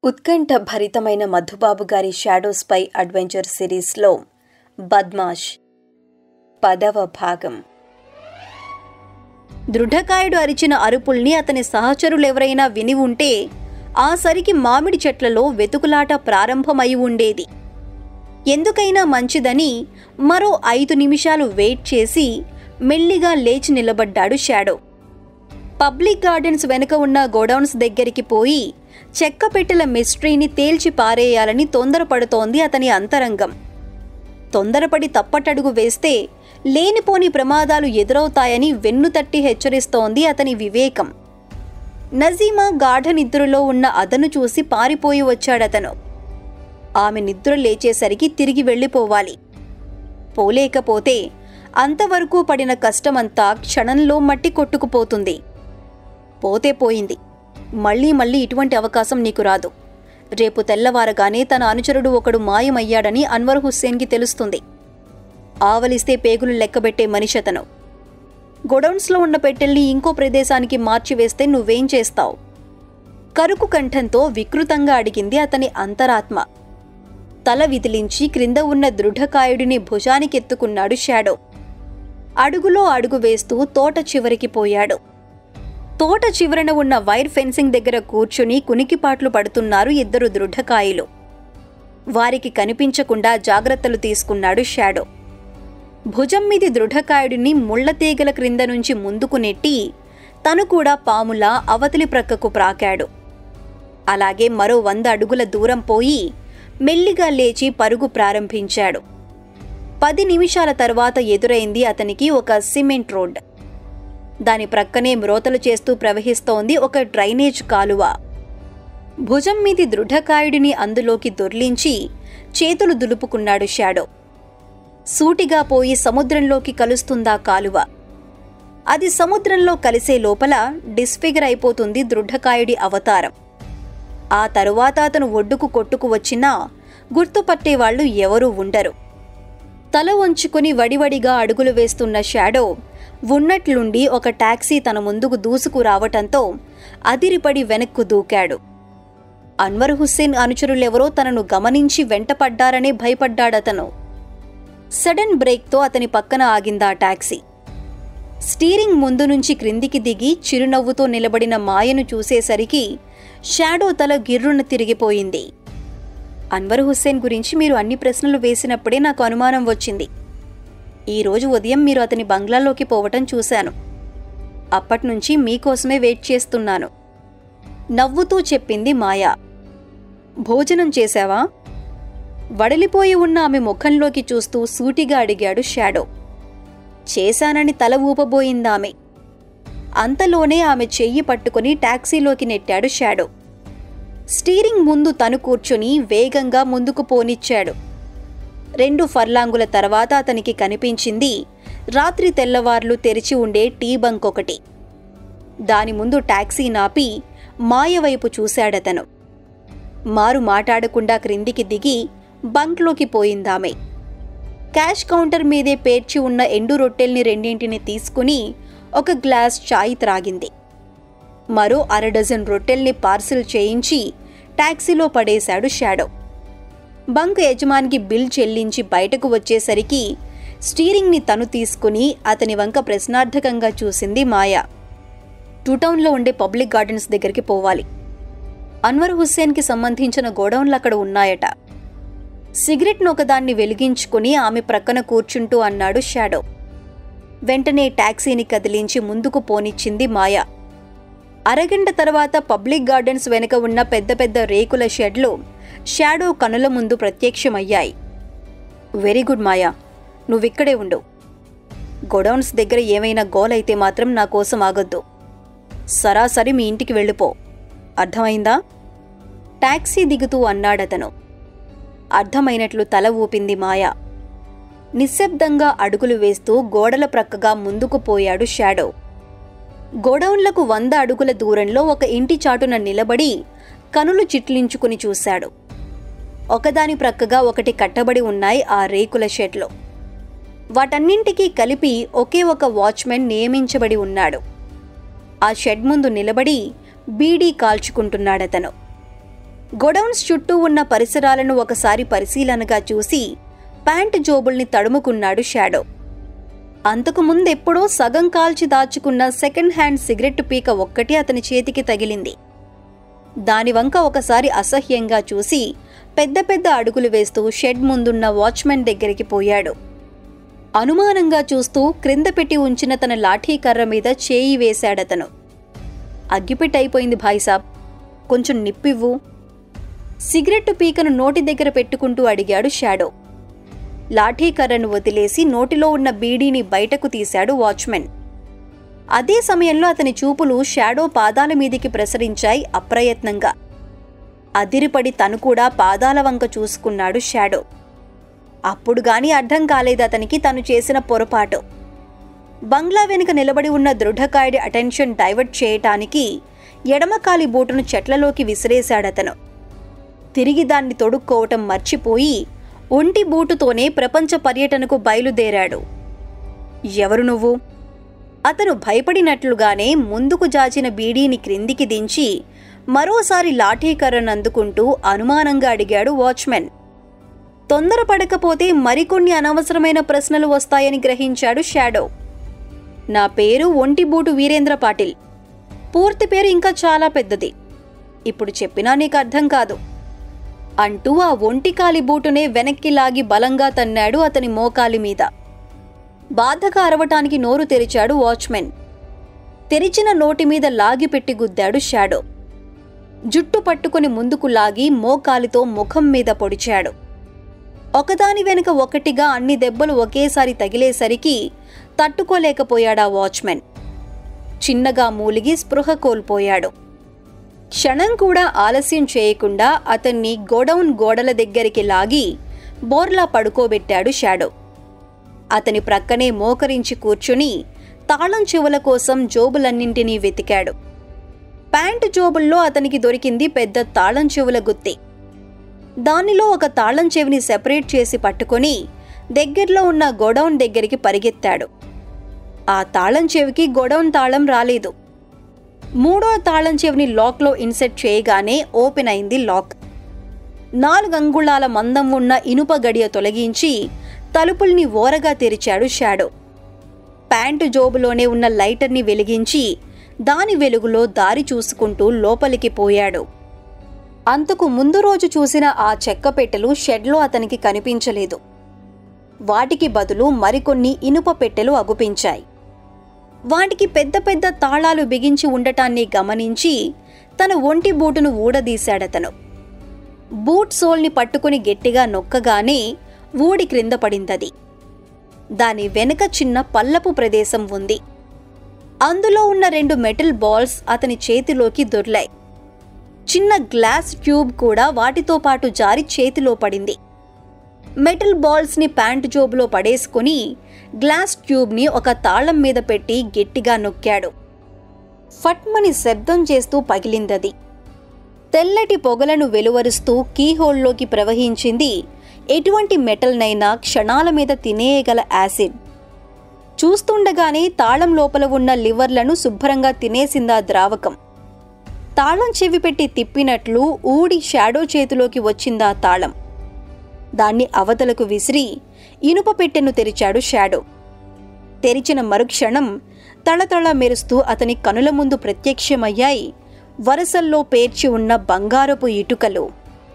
ఉత్కంఠ భరితమైన మధుబాబు గారి షాడోస్పై అడ్వెంచర్ సిరీస్లో బద్మాష్ పదవ భాగం దృఢకాయుడు అరిచిన అరుపుల్ని అతని సహచరులెవరైనా విని ఉంటే ఆ సరికి మామిడి చెట్లలో వెతుకులాట ప్రారంభమై ఉండేది ఎందుకైనా మంచిదని మరో ఐదు నిమిషాలు వెయిట్ చేసి మెల్లిగా లేచి నిలబడ్డాడు షాడో పబ్లిక్ గార్డెన్స్ వెనుక ఉన్న గోడౌన్స్ దగ్గరికి పోయి చెక్క పెట్టెల మిస్టరీని తేల్చి పారేయాలని తొందరపడుతోంది అతని అంతరంగం తొందరపడి తప్పటడుగు వేస్తే లేనిపోని ప్రమాదాలు ఎదురవుతాయని వెన్నుతట్టి హెచ్చరిస్తోంది అతని వివేకం నజీమా గాఢ నిద్రలో ఉన్న అదను చూసి పారిపోయి వచ్చాడతను ఆమె నిద్ర లేచేసరికి తిరిగి వెళ్ళిపోవాలి పోలేకపోతే అంతవరకు పడిన కష్టమంతా క్షణంలో మట్టి కొట్టుకుపోతుంది పోతే పోయింది మళ్ళీ మళ్ళీ ఇటువంటి అవకాశం నీకు రాదు రేపు తెల్లవారగానే తన అనుచరుడు ఒకడు మాయమయ్యాడని అన్వర్ హుస్సేన్కి తెలుస్తుంది ఆవలిస్తే పేగులు లెక్కబెట్టే మనిషతను గొడౌన్స్లో ఉన్న పెట్టెల్ని ఇంకో ప్రదేశానికి మార్చివేస్తే నువ్వేం చేస్తావు కరుకు కంఠంతో వికృతంగా అడిగింది అతని అంతరాత్మ తల విదిలించి క్రింద ఉన్న దృఢకాయుడిని భుజానికెత్తుకున్నాడు షాడో అడుగులో అడుగు వేస్తూ తోట చివరికి పోయాడు తోట చివరన ఉన్న వైర్ ఫెన్సింగ్ దగ్గర కూర్చుని కునికిపాట్లు పడుతున్నారు ఇద్దరు దృఢకాయలు వారికి కనిపించకుండా జాగ్రత్తలు తీసుకున్నాడు షాడో భుజం మీది దృఢకాయుడిని ముళ్లతీగల క్రింద నుంచి ముందుకు నెట్టి తను కూడా పాములా అవతలి ప్రక్కకు ప్రాకాడు అలాగే మరో వంద అడుగుల దూరం పోయి మెల్లిగా లేచి పరుగు ప్రారంభించాడు పది నిమిషాల తర్వాత ఎదురైంది అతనికి ఒక సిమెంట్ రోడ్ దాని ప్రక్కనే మ్రోతలు చేస్తూ ప్రవహిస్తోంది ఒక డ్రైనేజ్ కాలువ భుజం మీది దృఢకాయుడిని అందులోకి దొర్లించి చేతులు దులుపుకున్నాడు షాడో సూటిగా పోయి సముద్రంలోకి కలుస్తుందా కాలువ అది సముద్రంలో కలిసే లోపల డిస్ఫిగర్ అయిపోతుంది దృఢకాయుడి అవతారం ఆ తరువాత అతను ఒడ్డుకు కొట్టుకు వచ్చినా గుర్తుపట్టేవాళ్లు ఎవరూ ఉండరు తల వంచుకుని వడివడిగా అడుగులు వేస్తున్న షాడో ఉన్నట్లుండి ఒక టాక్సీ తన ముందుకు దూసుకు రావటంతో అదిరిపడి వెనక్కు దూకాడు అన్వర్ హుస్సేన్ అనుచరులెవరో తనను గమనించి వెంటపడ్డారనే భయపడ్డాడతను సడన్ బ్రేక్తో అతని పక్కన ఆగిందా టాక్సీ స్టీరింగ్ ముందు నుంచి క్రిందికి దిగి చిరునవ్వుతో నిలబడిన మాయను చూసేసరికి షాడో తల గిర్రున తిరిగిపోయింది అన్వర్ హుస్సేన్ గురించి మీరు అన్ని ప్రశ్నలు వేసినప్పుడే నాకు అనుమానం వచ్చింది ఈరోజు ఉదయం మీరు అతని బంగ్లాలోకి పోవటం చూశాను అప్పట్నుంచి మీకోసమే వెయిట్ చేస్తున్నాను నవ్వుతూ చెప్పింది మాయా భోజనం చేశావా వడలిపోయి ఉన్న ఆమె ముఖంలోకి చూస్తూ సూటిగా అడిగాడు షాడో చేశానని తల ఊపబోయిందామె అంతలోనే ఆమె చెయ్యి పట్టుకుని టాక్సీలోకి నెట్టాడు షాడో స్టీరింగ్ ముందు తను కూర్చుని వేగంగా ముందుకు పోనిచ్చాడు రెండు ఫర్లాంగుల తర్వాత అతనికి కనిపించింది రాత్రి తెల్లవార్లు తెరిచి ఉండే టీ బంక్ ఒకటి దాని ముందు టాక్సీ నాపి మాయవైపు చూశాడతను మారు మాట్లాడకుండా క్రిందికి దిగి బంక్లోకి పోయిందామె క్యాష్ కౌంటర్ మీదే పేర్చి ఉన్న ఎండు రొట్టెల్ని రెండింటిని తీసుకుని ఒక గ్లాస్ చాయ్ త్రాగింది మరో అర డజన్ రొట్టెల్ని పార్సిల్ చేయించి టాక్సీలో పడేశాడు షాడో బంక్ యజమానికి బిల్ చెల్లించి బయటకు వచ్చేసరికి స్టీరింగ్ని తను తీసుకుని అతని వంక ప్రశ్నార్థకంగా చూసింది మాయా టూటౌన్లో ఉండే పబ్లిక్ గార్డెన్స్ దగ్గరికి పోవాలి అన్వర్ హుస్సేన్కి సంబంధించిన గోడౌన్లు అక్కడ ఉన్నాయట సిగరెట్ను ఒకదాన్ని వెలిగించుకుని ఆమె ప్రక్కన కూర్చుంటూ అన్నాడు షాడో వెంటనే టాక్సీని కదిలించి ముందుకు పోనిచ్చింది మాయా అరగంట తర్వాత పబ్లిక్ గార్డెన్స్ వెనుక ఉన్న పెద్ద పెద్ద రేకుల షెడ్లు షాడో కనుల ముందు ప్రత్యక్షమయ్యాయి వెరీ గుడ్ మాయా నువ్విక్కడే ఉండు గొడౌన్స్ దగ్గర ఏమైనా గోలైతే మాత్రం నా కోసం ఆగొద్దు సరాసరి మీ ఇంటికి వెళ్ళిపో అర్థమైందా టాక్సీ దిగుతూ అన్నాడతను అర్థమైనట్లు తల ఊపింది మాయా నిశ్శబ్దంగా అడుగులు వేస్తూ గోడల ప్రక్కగా ముందుకు పోయాడు షాడో గోడౌన్లకు వంద అడుగుల దూరంలో ఒక ఇంటి చాటున నిలబడి కనులు చిట్లించుకుని చూశాడు ఒకదాని ప్రక్కగా ఒకటి కట్టబడి ఉన్నాయి ఆ రేకుల షెడ్లో వాటన్నింటికీ కలిపి ఒకే ఒక వాచ్మెన్ నియమించబడి ఉన్నాడు ఆ షెడ్ ముందు నిలబడి బీడీ కాల్చుకుంటున్నాడతను గొడౌన్స్ చుట్టూ ఉన్న పరిసరాలను ఒకసారి పరిశీలనగా చూసి ప్యాంటు జోబుల్ని తడుముకున్నాడు షాడో అంతకు ముందెప్పుడో సగం కాల్చి దాచుకున్న సెకండ్ హ్యాండ్ సిగరెట్ పీక ఒక్కటి అతని చేతికి తగిలింది దాని వంక ఒకసారి అసహ్యంగా చూసి పెద్ద పెద్ద అడుగులు వేస్తూ షెడ్ ముందున్న వాచ్మెన్ దగ్గరికి పోయాడు అనుమానంగా చూస్తూ క్రింద పెట్టి ఉంచిన తన లాఠీ కర్ర మీద చేయి వేశాడతను అగ్గిపెట్టయిపోయింది భాయిసాబ్ కొంచెం నిప్పివ్వు సిగరెట్టు పీకను నోటి దగ్గర పెట్టుకుంటూ అడిగాడు షాడో లాఠీ కర్రను వదిలేసి నోటిలో ఉన్న బీడీని బయటకు తీశాడు వాచ్మెన్ అదే సమయంలో అతని చూపులు షాడో పాదాల మీదికి ప్రసరించాయి అప్రయత్నంగా అదిరిపడి తను కూడా పాదాల వంక చూసుకున్నాడు షాడో అప్పుడు గాని అర్థం కాలేదు అతనికి తను చేసిన పొరపాటు బంగ్లా వెనుక నిలబడి ఉన్న దృఢకాయుడి అటెన్షన్ డైవర్ట్ చేయటానికి ఎడమకాలి బూటును చెట్లలోకి విసిరేశాడతను తిరిగి దాన్ని తొడుక్కోవటం మర్చిపోయి ఒంటి బూటుతోనే ప్రపంచ పర్యటనకు బయలుదేరాడు ఎవరు నువ్వు అతను భయపడినట్లుగానే ముందుకు జాచిన బీడీని క్రిందికి దించి మరోసారి లాఠీకర్రను అందుకుంటూ అనుమానంగా అడిగాడు వాచ్మెన్ తొందరపడకపోతే మరికొన్ని అనవసరమైన ప్రశ్నలు వస్తాయని గ్రహించాడు షాడో నా పేరు ఒంటిబూటు వీరేంద్ర పాటిల్ పూర్తి పేరు ఇంకా చాలా పెద్దది ఇప్పుడు చెప్పినా నీకు అర్థం కాదు అంటూ ఆ ఒంటికాలి బూటునే వెనక్కి లాగి బలంగా తన్నాడు అతని మోకాలి మీద బాధగా అరవటానికి నోరు తెరిచాడు వాచ్మెన్ తెరిచిన నోటి మీద లాగి పెట్టి గుద్దాడు షాడో జుట్టు పట్టుకుని ముందుకు లాగి మోకాలితో ముఖం మీద పొడిచాడు ఒకదాని వెనుక ఒకటిగా అన్ని దెబ్బలు ఒకేసారి తగిలేసరికి తట్టుకోలేకపోయాడా వాచ్మెన్ చిన్నగా మూలిగి స్పృహ కోల్పోయాడు క్షణం కూడా ఆలస్యం చేయకుండా అతన్ని గోడౌన్ గోడల దగ్గరికి లాగి బోర్లా పడుకోబెట్టాడు షాడో అతని ప్రక్కనే మోకరించి కూర్చుని తాళం చెవుల కోసం జోబులన్నింటినీ వెతికాడు ప్యాంటు జోబుల్లో అతనికి దొరికింది పెద్ద తాళం చెవుల గుత్తి దానిలో ఒక తాళం చెవిని సెపరేట్ చేసి పట్టుకొని దగ్గరలో ఉన్న గోడౌన్ దగ్గరికి పరిగెత్తాడు ఆ తాళం చెవికి గోడౌన్ తాళం రాలేదు మూడో తాళం చెవిని లాక్లో ఇన్సెట్ చేయగానే ఓపెన్ అయింది లాక్ నాలుగు అంగుళాల మందం ఉన్న ఇనుప గడియ తొలగించి తలుపుల్ని ఓరగా తెరిచాడు షాడో ప్యాంటు జోబులోనే ఉన్న లైటర్ని వెలిగించి దాని వెలుగులో దారి చూసుకుంటూ లోపలికి పోయాడు అంతకు ముందు రోజు చూసిన ఆ చెక్క పెట్టెలు షెడ్లో అతనికి కనిపించలేదు వాటికి బదులు మరికొన్ని ఇనుప పెట్టెలు అగుపించాయి వాటికి పెద్ద పెద్ద తాళాలు బిగించి ఉండటాన్ని గమనించి తన ఒంటి బూటును ఊడదీశాడతను బూట్ సోల్ని పట్టుకుని గట్టిగా నొక్కగానే ఊడి క్రింద పడిందది దాని వెనుక చిన్న పల్లపు ప్రదేశం ఉంది అందులో ఉన్న రెండు మెటల్ బాల్స్ అతని చేతిలోకి దొర్లాయి చిన్న గ్లాస్ ట్యూబ్ కూడా వాటితో పాటు జారి చేతిలో పడింది మెటల్ బాల్స్ని ప్యాంటు జోబులో పడేసుకుని గ్లాస్ ట్యూబ్ని ఒక తాళం మీద పెట్టి గట్టిగా నొక్కాడు ఫట్మని శబ్దం చేస్తూ పగిలిందది తెల్లటి పొగలను వెలువరుస్తూ కీహోల్లోకి ప్రవహించింది ఎటువంటి మెటల్నైనా క్షణాల మీద తినేయగల యాసిడ్ చూస్తుండగానే తాళం లోపల ఉన్న లివర్లను శుభ్రంగా తినేసిందా ద్రావకం తాళం చెవి పెట్టి తిప్పినట్లు ఊడి షాడో చేతిలోకి వచ్చిందా తాళం దాన్ని అవతలకు విసిరి ఇనుప పెట్టెను తెరిచాడు షాడో తెరిచిన మరుక్షణం తళతళ మెరుస్తూ అతని కనుల ముందు ప్రత్యక్షమయ్యాయి వరసల్లో పేర్చి ఉన్న బంగారపు ఇటుకలు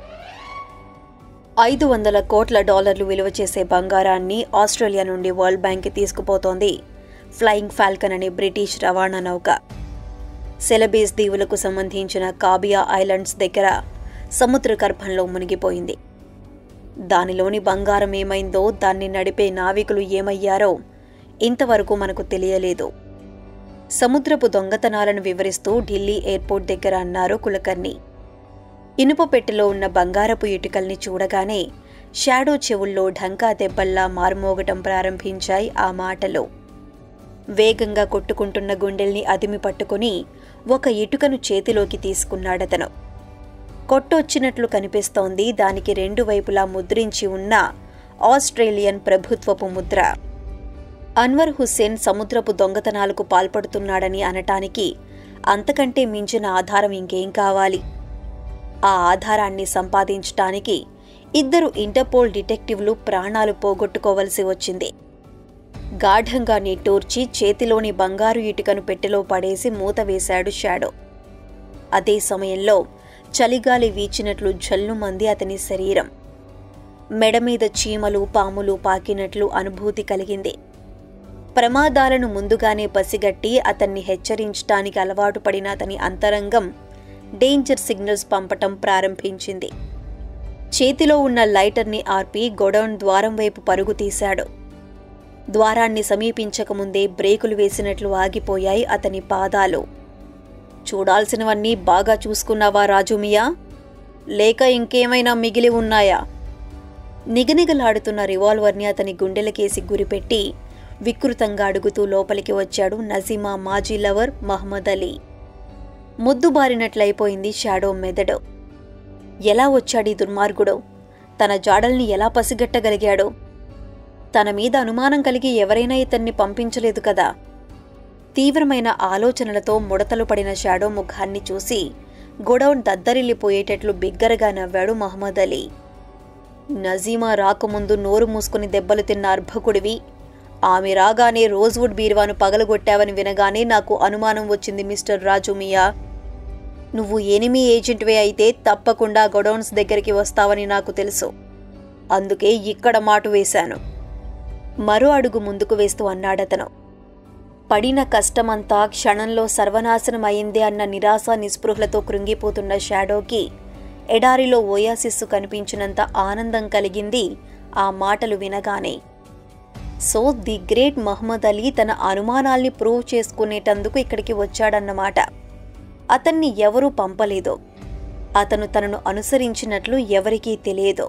ఐదు వందల కోట్ల డాలర్లు విలువ చేసే బంగారాన్ని ఆస్ట్రేలియా నుండి వరల్డ్ బ్యాంక్కి తీసుకుపోతోంది ఫ్లయింగ్ ఫాల్కన్ అనే బ్రిటిష్ రవాణా నౌక సెలబీస్ దీవులకు సంబంధించిన కాబియా ఐలాండ్స్ దగ్గర సముద్ర గర్భంలో మునిగిపోయింది దానిలోని బంగారం ఏమైందో దాన్ని నడిపే నావికులు ఏమయ్యారో ఇంతవరకు మనకు తెలియలేదు సముద్రపు దొంగతనాలను వివరిస్తూ ఢిల్లీ ఎయిర్పోర్ట్ దగ్గర అన్నారు కులకర్ణి ఇనుప పెట్టెలో ఉన్న బంగారపు ఇటుకల్ని చూడగానే షాడో చెవుల్లో ఢంకా దెబ్బల్లా మారుమోగటం ప్రారంభించాయి ఆ మాటలు వేగంగా కొట్టుకుంటున్న గుండెల్ని అదిమి పట్టుకుని ఒక ఇటుకను చేతిలోకి తీసుకున్నాడతను కొట్టొచ్చినట్లు కనిపిస్తోంది దానికి రెండు వైపులా ముద్రించి ఉన్న ఆస్ట్రేలియన్ ప్రభుత్వపు ముద్ర అన్వర్ హుస్సేన్ సముద్రపు దొంగతనాలకు పాల్పడుతున్నాడని అనటానికి అంతకంటే మించిన ఆధారం ఇంకేం కావాలి ఆ ఆధారాన్ని సంపాదించటానికి ఇద్దరు ఇంటర్పోల్ డిటెక్టివ్లు ప్రాణాలు పోగొట్టుకోవలసి వచ్చింది గాఢంగా నిట్టూర్చి చేతిలోని బంగారు ఇటుకను పెట్టెలో పడేసి మూత వేశాడు షాడో అదే సమయంలో చలిగాలి వీచినట్లు జల్లుమంది అతని శరీరం మెడ మీద చీమలు పాములు పాకినట్లు అనుభూతి కలిగింది ప్రమాదాలను ముందుగానే పసిగట్టి అతన్ని హెచ్చరించటానికి అలవాటు పడిన అతని అంతరంగం డేంజర్ సిగ్నల్స్ పంపటం ప్రారంభించింది చేతిలో ఉన్న లైటర్ని ఆర్పి గొడౌన్ ద్వారం వైపు పరుగు తీశాడు ద్వారాన్ని సమీపించకముందే బ్రేకులు వేసినట్లు ఆగిపోయాయి అతని పాదాలు చూడాల్సినవన్నీ బాగా చూసుకున్నావా రాజుమియా లేక ఇంకేమైనా మిగిలి ఉన్నాయా నిగనిగలాడుతున్న రివాల్వర్ని అతని గుండెలకేసి గురిపెట్టి వికృతంగా అడుగుతూ లోపలికి వచ్చాడు నజీమా మాజీ లవర్ మహమ్మద్ అలీ ముద్దుబారినట్లయిపోయింది షాడో మెదడు ఎలా వచ్చాడీ దుర్మార్గుడు తన జాడల్ని ఎలా పసిగట్టగలిగాడు తన మీద అనుమానం కలిగి ఎవరైనా ఇతన్ని పంపించలేదు కదా తీవ్రమైన ఆలోచనలతో ముడతలు పడిన షాడో ముఖాన్ని చూసి గొడౌన్ దద్దరిల్లిపోయేటట్లు బిగ్గరగా నవ్వాడు మహమ్మద్ అలీ నజీమా రాకముందు నోరు మూసుకుని దెబ్బలు తిన్న అర్భకుడివి ఆమె రాగానే రోజ్వుడ్ బీరువాను పగలగొట్టావని వినగానే నాకు అనుమానం వచ్చింది మిస్టర్ రాజు మియా నువ్వు ఎనిమి ఏజెంట్వే అయితే తప్పకుండా గొడౌన్స్ దగ్గరికి వస్తావని నాకు తెలుసు అందుకే ఇక్కడ మాటు వేశాను మరో అడుగు ముందుకు వేస్తూ అన్నాడతను పడిన కష్టమంతా క్షణంలో సర్వనాశనం అయిందే అన్న నిరాశ నిస్పృహలతో కృంగిపోతున్న షాడోకి ఎడారిలో ఓయాసిస్సు కనిపించినంత ఆనందం కలిగింది ఆ మాటలు వినగానే so the great Mohammed Ali తన అనుమానాల్ని ప్రూవ్ చేసుకునేటందుకు ఇక్కడికి వచ్చాడన్నమాట అతన్ని ఎవరూ పంపలేదు అతను తనను అనుసరించినట్లు ఎవరికీ తెలియదు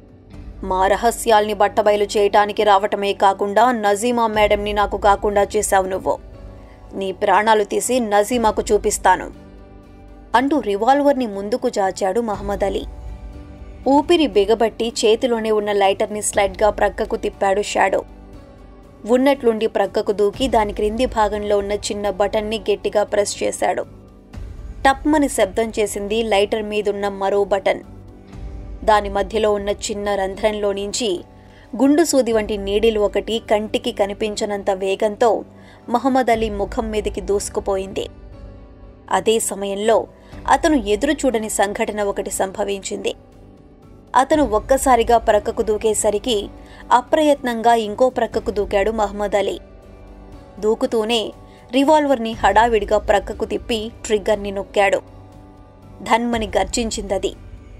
మా రహస్యాల్ని బట్టబయలు చేయటానికి రావటమే కాకుండా నజీమా మేడంని నాకు కాకుండా చేశావు నువ్వు నీ ప్రాణాలు తీసి నజీమాకు చూపిస్తాను అంటూ రివాల్వర్ని ముందుకు జాచాడు మహమ్మద్ అలీ ఊపిరి బిగబట్టి చేతిలోనే ఉన్న లైటర్ని స్లైడ్గా ప్రక్కకు తిప్పాడు షాడో ఉన్నట్లుండి ప్రక్కకు దూకి దాని క్రింది భాగంలో ఉన్న చిన్న బటన్ని గట్టిగా ప్రెస్ చేశాడు టప్మని శబ్దం చేసింది లైటర్ మీదున్న మరో బటన్ దాని మధ్యలో ఉన్న చిన్న రంధ్రంలో నుంచి గుండు సూది వంటి నీడిలు ఒకటి కంటికి కనిపించనంత వేగంతో మహమ్మద్ అలీ ముఖం మీదకి దూసుకుపోయింది అదే సమయంలో అతను ఎదురు చూడని సంఘటన ఒకటి సంభవించింది అతను ఒక్కసారిగా ప్రక్కకు దూకేసరికి అప్రయత్నంగా ఇంకో ప్రక్కకు దూకాడు మహమ్మద్ అలీ దూకుతూనే రివాల్వర్ని హడావిడిగా ప్రక్కకు తిప్పి ట్రిగ్గర్ని నొక్కాడు ధన్మని గర్జించిందది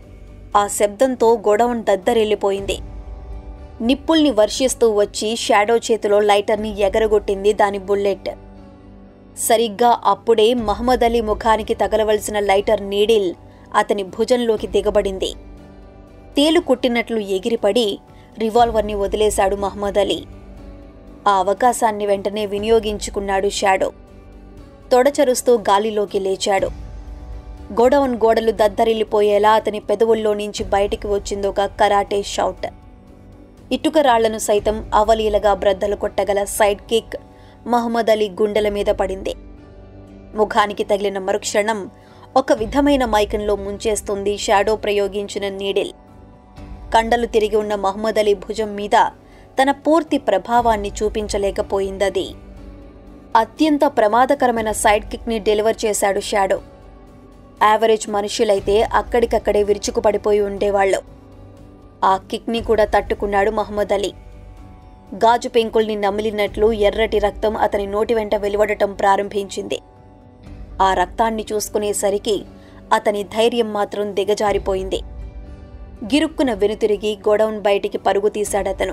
ఆ శబ్దంతో గొడవన్ దద్దరిల్లిపోయింది నిప్పుల్ని వర్షిస్తూ వచ్చి షాడో చేతిలో లైటర్ని ఎగరగొట్టింది దాని బుల్లెట్ సరిగ్గా అప్పుడే మహమ్మద్ అలీ ముఖానికి తగలవలసిన లైటర్ నీడిల్ అతని భుజంలోకి దిగబడింది తేలు కుట్టినట్లు ఎగిరిపడి రివాల్వర్ని వదిలేశాడు మహమ్మద్ అలీ ఆ అవకాశాన్ని వెంటనే వినియోగించుకున్నాడు షాడో తొడచరుస్తూ గాలిలోకి లేచాడు గోడౌన్ గోడలు దద్దరిల్లిపోయేలా అతని పెదవుల్లో నుంచి బయటికి వచ్చిందొక కరాటే షౌట్ ఇటుక రాళ్లను సైతం అవలీలగా బ్రద్దలు కొట్టగల సైడ్ కిక్ మహమ్మద్ అలీ గుండెల మీద పడింది ముఖానికి తగిలిన మరుక్షణం ఒక విధమైన మైకంలో ముంచేస్తుంది షాడో ప్రయోగించిన నీడిల్ కండలు తిరిగి ఉన్న మహమ్మద్ అలీ భుజం మీద తన పూర్తి ప్రభావాన్ని చూపించలేకపోయిందది అత్యంత ప్రమాదకరమైన సైడ్ కిక్ని డెలివర్ చేశాడు షాడో యావరేజ్ మనుషులైతే అక్కడికక్కడే విరుచుకుపడిపోయి ఉండేవాళ్ళు ఆ కిక్ని కూడా తట్టుకున్నాడు మహమ్మద్ అలీ గాజు పెంకుల్ని నమిలినట్లు ఎర్రటి రక్తం అతని నోటి వెంట వెలువడటం ప్రారంభించింది ఆ రక్తాన్ని చూసుకునేసరికి అతని ధైర్యం మాత్రం దిగజారిపోయింది గిరుక్కున వెనుతిరిగి గోడౌన్ బయటికి పరుగు తీశాడతను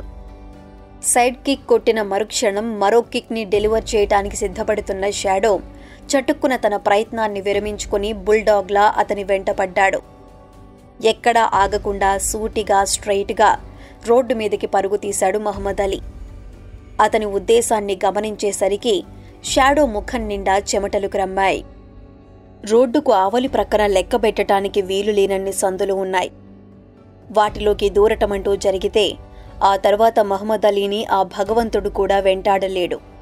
సైడ్ కిక్ కొట్టిన మరుక్షణం మరో కిక్ని డెలివర్ చేయటానికి సిద్ధపడుతున్న షాడో చటుక్కున తన ప్రయత్నాన్ని విరమించుకుని బుల్డాగ్లా అతని వెంట పడ్డాడు ఎక్కడా ఆగకుండా సూటిగా స్ట్రైట్గా రోడ్డు మీదకి పరుగు తీశాడు మహమ్మద్ అలీ అతని ఉద్దేశాన్ని గమనించేసరికి షాడో ముఖం నిండా చెమటలు క్రమ్మాయి రోడ్డుకు ఆవలి ప్రక్కన లెక్కబెట్టడానికి వీలు లేనన్ని సందులు ఉన్నాయి వాటిలోకి దూరటమంటూ జరిగితే ఆ తర్వాత మహమ్మద్ అలీని ఆ భగవంతుడు కూడా వెంటాడలేడు